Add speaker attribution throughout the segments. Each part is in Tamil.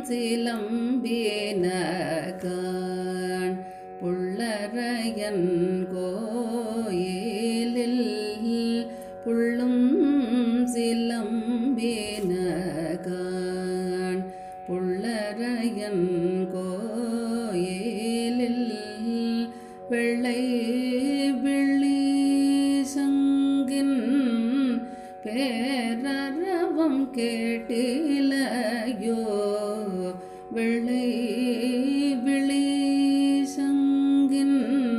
Speaker 1: சிலம்பினகான் புள்ளரையன் கோயிலில் புள்ளும் சிலம்பினகான் புள்ளரையன் கோயிலில் வெள்ளை விழி சங்கின் பேரரவம் கேட்டிலையோ வெள்ளை விழி சங்கின்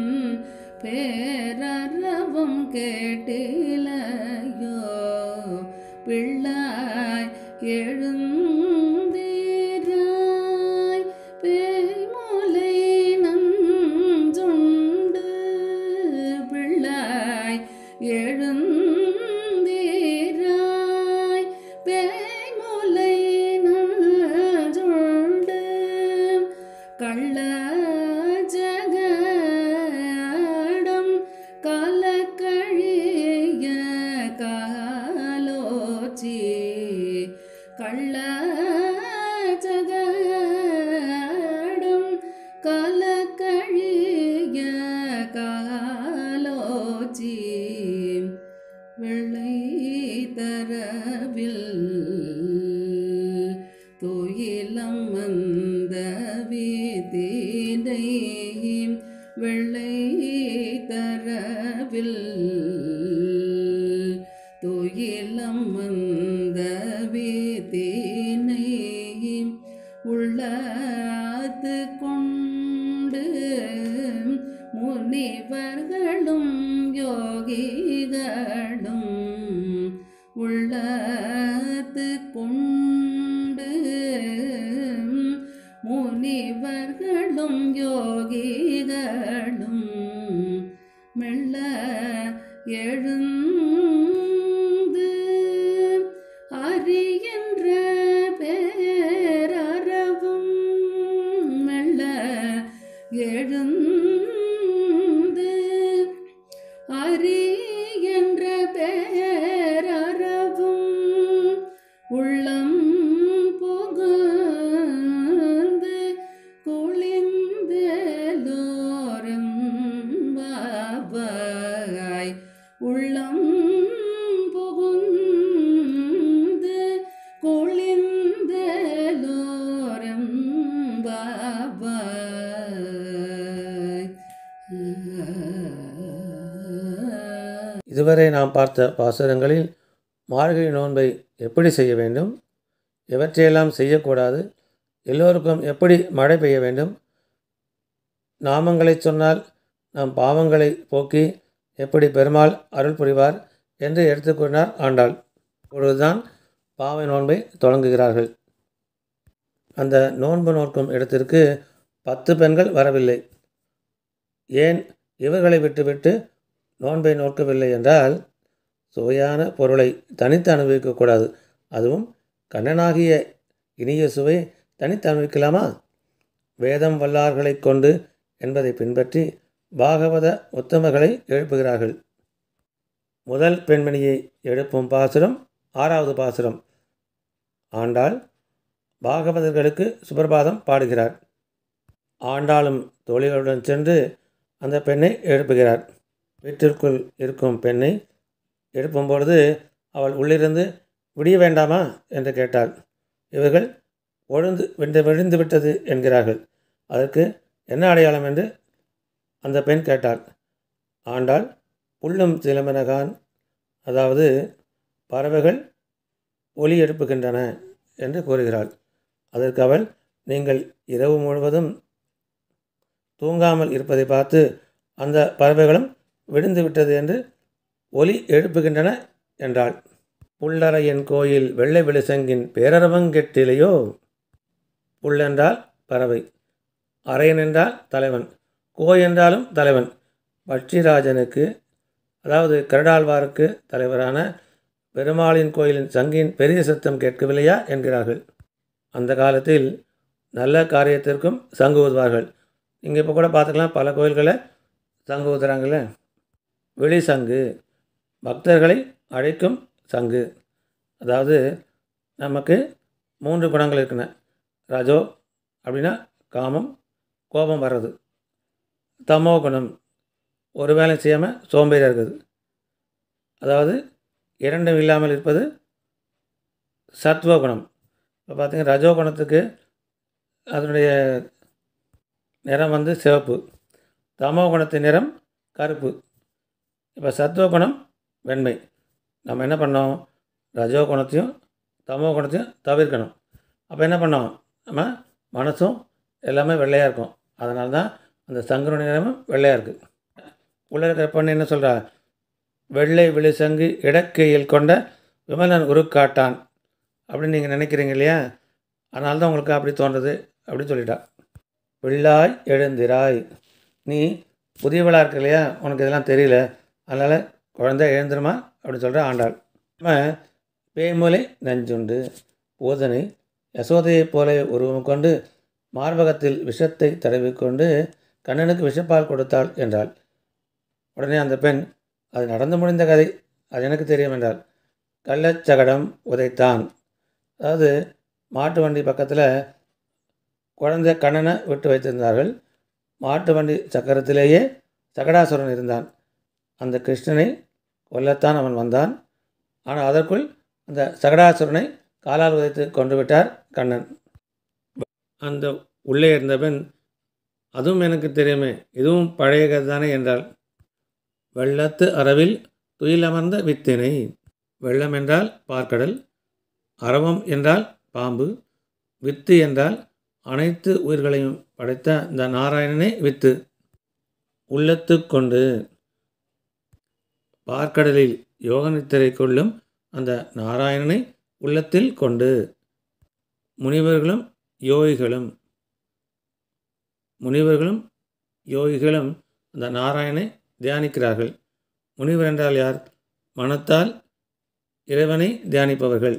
Speaker 1: பேரரவம் கேட்டிலையோ பிள்ளாய் எழுந்தீராய் பேய்மூலை நஞ்சுண்டு பிள்ளாய் எழுந்தீராய் பேய்மூலை நஞ்சுண்டு கள்ள ஜகடம் காலக்கழிய காலோச்சி கள்ள ஜகடம் காலக்கழிய காலோச்சி வெள்ளை தரவில் துயிலம் வந்த வீதினை வெள்ளை தரவில் துயிலம் வந்த வீதினை உள்ளாத்து கொண்டு முனிவர்களும் யோகிகளும் உள்ளத்து கொண்டு முனிவர்களும் யோகிகளும் மெல்ல எழுந்து அறிகின்ற பேரறவும் மெல்ல எழுந்து அறிகின்ற பேரறவும் உள்ளம் புகுந்து குளிந்தலோரம் பாபாய் உள்ளம் புகுந்து குளிந்தலோரம் பாபாய்
Speaker 2: இதுவரை நாம் பார்த்த பாசுரங்களில் மார்கழி நோன்பை எப்படி செய்ய வேண்டும் எவற்றையெல்லாம் செய்யக்கூடாது எல்லோருக்கும் எப்படி மழை பெய்ய வேண்டும் நாமங்களை சொன்னால் நம் பாவங்களை போக்கி எப்படி பெருமாள் அருள் புரிவார் என்று எடுத்துக்கூறினார் ஆண்டாள் இப்பொழுதுதான் பாவை நோன்பை தொடங்குகிறார்கள் அந்த நோன்பு நோக்கும் இடத்திற்கு பத்து பெண்கள் வரவில்லை ஏன் இவர்களை விட்டுவிட்டு நோன்பை நோக்கவில்லை என்றால் சுவையான பொருளை தனித்து அனுபவிக்கக்கூடாது அதுவும் கண்ணனாகிய இனிய சுவை தனித்து அனுபவிக்கலாமா வேதம் வல்லார்களைக் கொண்டு என்பதை பின்பற்றி பாகவத உத்தமர்களை எழுப்புகிறார்கள் முதல் பெண்மணியை எழுப்பும் பாசுரம் ஆறாவது பாசுரம் ஆண்டாள் பாகவதர்களுக்கு சுப்பிரபாதம் பாடுகிறார் ஆண்டாளும் தோழிகளுடன் சென்று அந்த பெண்ணை எழுப்புகிறார் வீட்டிற்குள் இருக்கும் பெண்ணை எழுப்பும் பொழுது அவள் உள்ளிருந்து விடிய வேண்டாமா என்று கேட்டாள் இவர்கள் ஒழுந்து விண்டு விழுந்து விட்டது என்கிறார்கள் அதற்கு என்ன அடையாளம் என்று அந்த பெண் கேட்டாள் ஆண்டாள் புல்லும் சிலம்பனகான் அதாவது பறவைகள் ஒலி எழுப்புகின்றன என்று கூறுகிறாள் அதற்கு அவள் நீங்கள் இரவு முழுவதும் தூங்காமல் இருப்பதை பார்த்து அந்த பறவைகளும் விழுந்து விட்டது என்று ஒலி எழுப்புகின்றன என்றாள் புல்லறையன் கோயில் வெள்ளை விழுசங்கின் பேரரவங்கெட்டிலையோ புல் என்றால் பறவை அரையன் என்றால் தலைவன் கோ என்றாலும் தலைவன் பட்சிராஜனுக்கு அதாவது கருடாழ்வாருக்கு தலைவரான பெருமாளின் கோயிலின் சங்கின் பெரிய சத்தம் கேட்கவில்லையா என்கிறார்கள் அந்த காலத்தில் நல்ல காரியத்திற்கும் சங்கு ஊதுவார்கள் இங்கே இப்போ கூட பார்த்துக்கலாம் பல கோயில்களில் சங்கு ஊதுறாங்களே வெளி சங்கு பக்தர்களை அழைக்கும் சங்கு அதாவது நமக்கு மூன்று குணங்கள் இருக்கின்றன ரஜோ அப்படின்னா காமம் கோபம் வர்றது தமோ குணம் ஒரு வேலை செய்யாமல் சோம்பேறியாக இருக்குது அதாவது இரண்டும் இல்லாமல் இருப்பது சத்வ குணம் இப்போ பார்த்தீங்கன்னா ரஜோ குணத்துக்கு அதனுடைய நிறம் வந்து சிவப்பு தமோ குணத்தின் நிறம் கருப்பு இப்போ சத்துவ குணம் வெண்மை நம்ம என்ன பண்ணோம் ரஜோ குணத்தையும் தமோ குணத்தையும் தவிர்க்கணும் அப்போ என்ன பண்ணோம் நம்ம மனசும் எல்லாமே வெள்ளையாக இருக்கும் அதனால தான் அந்த சங்கருடைய நிறமும் வெள்ளையாக இருக்குது உள்ள இருக்கிற பொண்ணு என்ன சொல்கிறா வெள்ளை விழிசங்கு இடக்கையில் கொண்ட விமலன் உருக்காட்டான் அப்படின்னு நீங்கள் நினைக்கிறீங்க இல்லையா அதனால தான் உங்களுக்கு அப்படி தோன்றுது அப்படின்னு சொல்லிட்டா வெள்ளாய் எழுந்திராய் நீ புதியவளாக இருக்க இல்லையா உனக்கு இதெல்லாம் தெரியல அதனால் குழந்தை எழுந்துருமா அப்படின்னு சொல்கிற ஆண்டாள் நம்ம பேய்மொழி நஞ்சுண்டு பூதனை யசோதையைப் போல உருவம் கொண்டு மார்பகத்தில் விஷத்தை தடவிக்கொண்டு கண்ணனுக்கு விஷப்பால் கொடுத்தாள் என்றாள் உடனே அந்த பெண் அது நடந்து முடிந்த கதை அது எனக்கு தெரியும் என்றாள் கள்ளச்சகடம் உதைத்தான் அதாவது மாட்டு வண்டி பக்கத்தில் குழந்தை கண்ணனை விட்டு வைத்திருந்தார்கள் மாட்டு வண்டி சக்கரத்திலேயே சகடாசுரன் இருந்தான் அந்த கிருஷ்ணனை கொல்லத்தான் அவன் வந்தான் ஆனால் அதற்குள் அந்த சகடாசுரனை காலால் உதைத்து கொண்டு விட்டார் கண்ணன் அந்த உள்ளே இருந்த பெண் அதுவும் எனக்கு தெரியுமே இதுவும் பழைய கதை தானே என்றாள் வெள்ளத்து அரவில் துயிலமர்ந்த வித்தினை வெள்ளம் என்றால் பார்க்கடல் அரவம் என்றால் பாம்பு வித்து என்றால் அனைத்து உயிர்களையும் படைத்த இந்த நாராயணனே வித்து உள்ளத்து கொண்டு பார்க்கடலில் யோக நித்திரை கொள்ளும் அந்த நாராயணனை உள்ளத்தில் கொண்டு முனிவர்களும் யோகிகளும் முனிவர்களும் யோகிகளும் அந்த நாராயணனை தியானிக்கிறார்கள் முனிவர் என்றால் யார் மனத்தால் இறைவனை தியானிப்பவர்கள்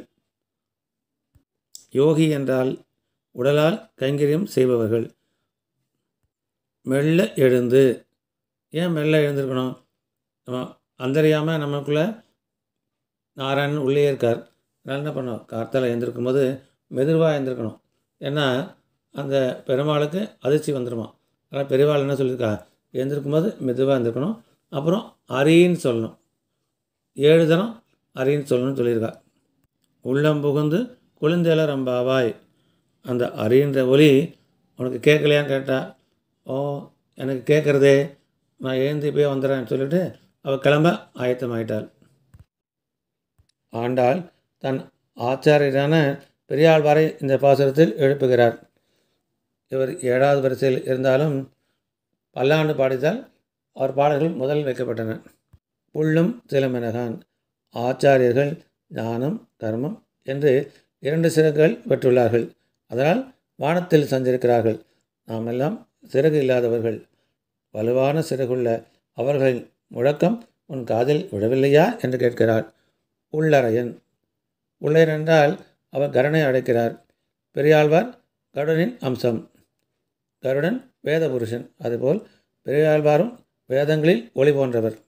Speaker 2: யோகி என்றால் உடலால் கைங்கரியம் செய்பவர்கள் மெல்ல எழுந்து ஏன் மெல்ல எழுந்திருக்கணும் நம்ம அந்தறியாமல் நமக்குள்ளே நாராயணன் உள்ளே இருக்கார் அதனால் என்ன பண்ணோம் கார்த்தால எழுந்திருக்கும் போது மெதுவாக எழுந்திருக்கணும் ஏன்னா அந்த பெருமாளுக்கு அதிர்ச்சி வந்துடுமா அதனால் பெரியவாள் என்ன சொல்லியிருக்கா எழுந்திருக்கும் போது மெதுவாக எழுந்திருக்கணும் அப்புறம் அரின்னு சொல்லணும் ஏழு தரம் அரின்னு சொல்லணும்னு சொல்லியிருக்கா உள்ளம் புகுந்து குளிந்தேல ரம்பாவாய் அந்த அரின்ற ஒலி உனக்கு கேட்கலையான்னு கேட்டா ஓ எனக்கு கேட்குறதே நான் எழுந்து போய் வந்துடுறேன்னு சொல்லிட்டு அவள் கிளம்ப ஆயத்தமாயிட்டாள் ஆண்டாள் தன் ஆச்சாரியரான பெரியாழ்வாரை இந்த பாசுரத்தில் எழுப்புகிறார் இவர் ஏழாவது வரிசையில் இருந்தாலும் பல்லாண்டு பாடித்தால் அவர் பாடல்கள் முதல் வைக்கப்பட்டன புள்ளும் சிலமெனகான் ஆச்சாரியர்கள் ஞானம் கர்மம் என்று இரண்டு சிறகுகள் பெற்றுள்ளார்கள் அதனால் வானத்தில் சஞ்சரிக்கிறார்கள் நாம் எல்லாம் சிறகு இல்லாதவர்கள் வலுவான சிறகுள்ள அவர்களின் முழக்கம் உன் காதில் விழவில்லையா என்று கேட்கிறார் உள்ளறையன் உள்ளையன் என்றால் அவர் கருணை அடைக்கிறார் பெரியாழ்வார் கருடனின் அம்சம் கருடன் வேத புருஷன் அதுபோல் பெரியாழ்வாரும் வேதங்களில் ஒளி போன்றவர்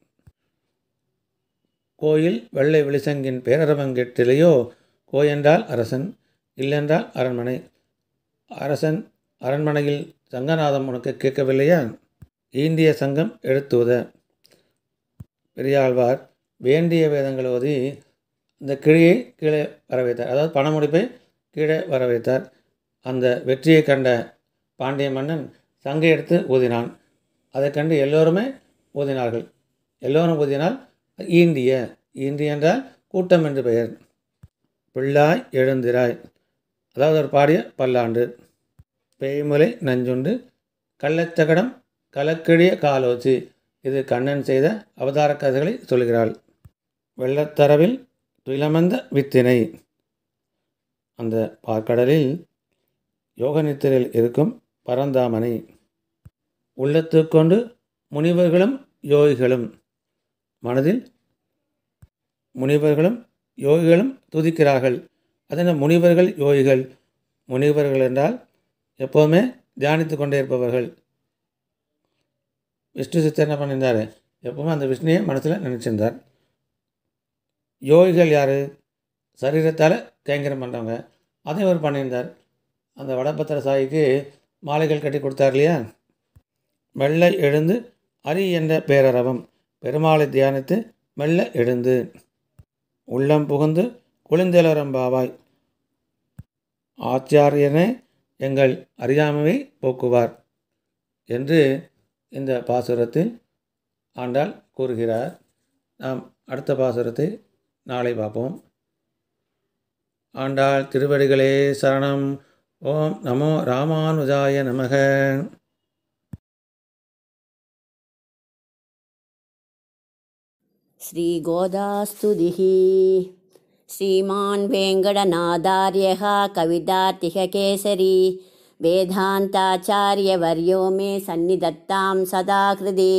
Speaker 2: கோயில் வெள்ளை வெளிசங்கின் பேரரவங்கெட்டிலேயோ கோ என்றால் அரசன் இல்லென்றால் அரண்மனை அரசன் அரண்மனையில் சங்கநாதம் உனக்கு கேட்கவில்லையா ஈந்திய சங்கம் எழுத்துவத பெரியாழ்வார் வேண்டிய வேதங்கள் ஓதி இந்த கிழியை கீழே வர வைத்தார் அதாவது பணமுடிப்பை கீழே வர வைத்தார் அந்த வெற்றியை கண்ட பாண்டிய மன்னன் சங்கை எடுத்து ஊதினான் அதை கண்டு எல்லோருமே ஊதினார்கள் எல்லோரும் ஊதினால் ஈண்டிய ஈண்டிய என்றால் கூட்டம் என்று பெயர் பிள்ளாய் எழுந்திராய் அதாவது ஒரு பாடிய பல்லாண்டு பேய்முலை நஞ்சுண்டு கள்ளச்சகடம் கலக்கிழிய காலோச்சி இது கண்ணன் செய்த அவதார கதைகளை சொல்கிறாள் வெள்ளத்தரவில் துயிலமந்த வித்தினை அந்த பார்க்கடலில் யோக நித்திரையில் இருக்கும் பரந்தாமனை உள்ளத்து கொண்டு முனிவர்களும் யோகிகளும் மனதில் முனிவர்களும் யோகிகளும் துதிக்கிறார்கள் அதென்ன முனிவர்கள் யோகிகள் முனிவர்கள் என்றால் எப்போவுமே தியானித்து கொண்டே இருப்பவர்கள் விஷ்ணு சித்தர் என்ன பண்ணியிருந்தார் எப்பவுமே அந்த விஷ்ணுவை மனசில் நினச்சிருந்தார் யோகிகள் யார் சரீரத்தால் கைங்கரம் பண்ணுறவங்க அதை அவர் பண்ணியிருந்தார் அந்த வடபத்திர சாயிக்கு மாலைகள் கட்டி கொடுத்தார் இல்லையா மெல்ல எழுந்து அரி என்ற பேரரவம் பெருமாளை தியானித்து மெல்ல எழுந்து உள்ளம் புகுந்து குளிந்தெலரம்பாவாய் ஆச்சாரியனே எங்கள் அறியாமையை போக்குவார் என்று இந்த பாசுரத்தில் ஆண்டாள் கூறுகிறார் நாம் அடுத்த பாசுரத்தை நாளை பார்ப்போம் ஆண்டாள் திருவடிகளே சரணம் ஓம் நமோ ராமானுஜாய நமக
Speaker 3: श्रीगोदास्तुतिः श्रीमान् वेङ्कटनादार्यः कवितार्तिककेसरी वेदान्ताचार्यवर्यो मे सन्निधत्तां सदा हृदि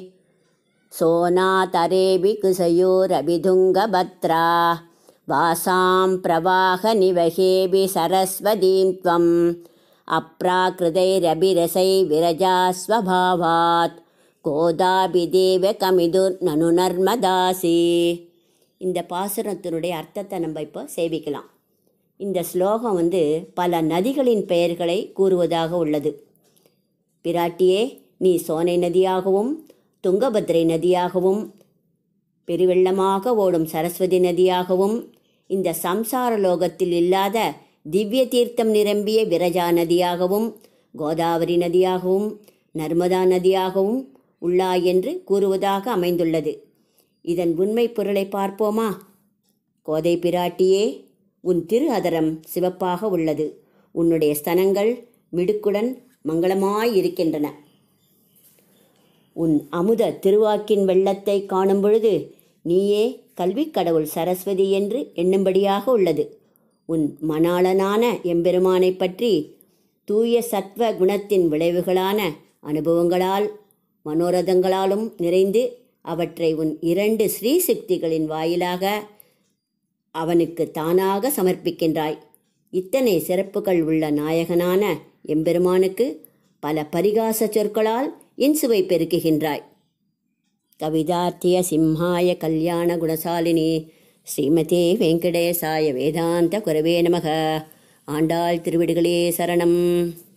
Speaker 3: सोनातरेऽपि कुशयोरभिधुङ्गभद्रा वासां प्रवाहनिवहेऽपि सरस्वतीं त्वम् अप्राकृतैरभिरसै विरजास्वभावात् கோதாபிதேவ கமிதுர் நனு நர்மதாசி இந்த பாசுரத்தினுடைய அர்த்தத்தை நம்ம இப்போ சேவிக்கலாம் இந்த ஸ்லோகம் வந்து பல நதிகளின் பெயர்களை கூறுவதாக உள்ளது பிராட்டியே நீ சோனை நதியாகவும் துங்கபத்ரை நதியாகவும் பெருவெள்ளமாக ஓடும் சரஸ்வதி நதியாகவும் இந்த சம்சார லோகத்தில் இல்லாத திவ்ய தீர்த்தம் நிரம்பிய விரஜா நதியாகவும் கோதாவரி நதியாகவும் நர்மதா நதியாகவும் உள்ளாய் என்று கூறுவதாக அமைந்துள்ளது இதன் உண்மை பொருளை பார்ப்போமா கோதை பிராட்டியே உன் திரு அதரம் சிவப்பாக உள்ளது உன்னுடைய ஸ்தனங்கள் மிடுக்குடன் மங்களமாயிருக்கின்றன உன் அமுத திருவாக்கின் வெள்ளத்தை காணும் பொழுது நீயே கல்விக் கடவுள் சரஸ்வதி என்று எண்ணும்படியாக உள்ளது உன் மணாளனான எம்பெருமானைப் பற்றி தூய சத்வ குணத்தின் விளைவுகளான அனுபவங்களால் மனோரதங்களாலும் நிறைந்து அவற்றை உன் இரண்டு ஸ்ரீசக்திகளின் வாயிலாக அவனுக்கு தானாக சமர்ப்பிக்கின்றாய் இத்தனை சிறப்புகள் உள்ள நாயகனான எம்பெருமானுக்கு பல பரிகாச சொற்களால் இன்சுவை பெருக்குகின்றாய் கவிதார்த்திய சிம்ஹாய கல்யாண குணசாலினி ஸ்ரீமதே வெங்கடேசாய வேதாந்த குரவே நமக ஆண்டாள் திருவிடுகளே சரணம்